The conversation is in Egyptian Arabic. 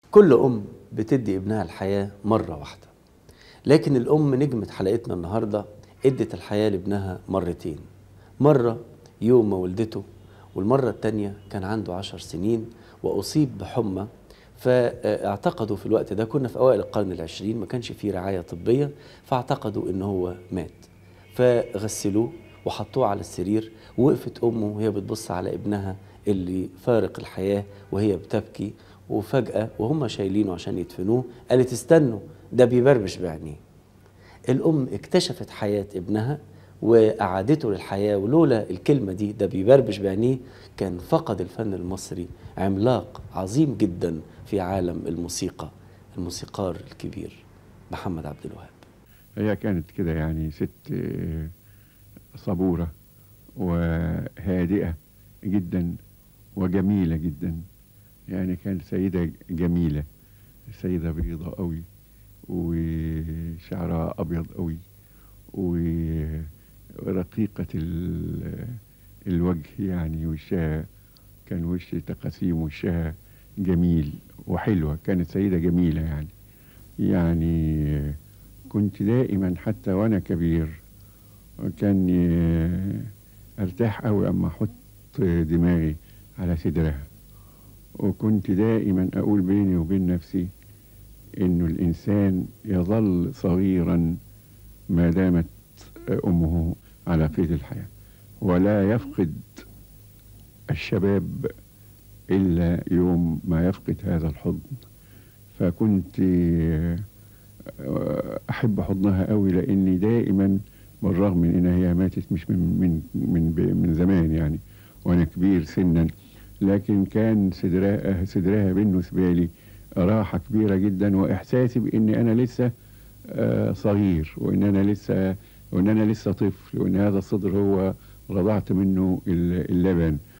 كل أم بتدي ابنها الحياة مرة واحدة لكن الأم نجمة حلقتنا النهاردة ادت الحياة لابنها مرتين مرة يوم ما ولدته والمرة التانية كان عنده عشر سنين وأصيب بحمى فاعتقدوا في الوقت ده كنا في أوائل القرن العشرين ما كانش فيه رعاية طبية فاعتقدوا إن هو مات فغسلوه وحطوه على السرير ووقفت أمه وهي بتبص على ابنها اللي فارق الحياة وهي بتبكي وفجأة وهم شايلينه عشان يدفنوه قالت استنوا ده بيبربش بعينيه الأم اكتشفت حياة ابنها وأعادته للحياة ولولا الكلمة دي ده بيبربش بعينيه كان فقد الفن المصري عملاق عظيم جدا في عالم الموسيقى الموسيقار الكبير محمد عبد الوهاب هي كانت كده يعني ست آه، صبورة وهادئة جدا وجميلة جدا يعني كانت سيدة جميلة سيدة بيضة قوي وشعرها أبيض قوي ورقيقة ال- الوجه يعني وشها كان وش تقاسيم وشها جميل وحلوة كانت سيدة جميلة يعني يعني كنت دائما حتى وأنا كبير كان ارتاح قوي اما احط دماغي على صدرها وكنت دائما اقول بيني وبين نفسي انه الانسان يظل صغيرا ما دامت امه على قيد الحياه ولا يفقد الشباب الا يوم ما يفقد هذا الحضن فكنت احب حضنها قوي لاني دائما بالرغم من انها هي ماتت مش من من من من زمان يعني وانا كبير سنا لكن كان صدرها صدرها بالنسبه لي راحه كبيره جدا واحساسي بان انا لسه آه، صغير وان انا لسه وان انا لسه طفل وان هذا الصدر هو رضعت منه اللبن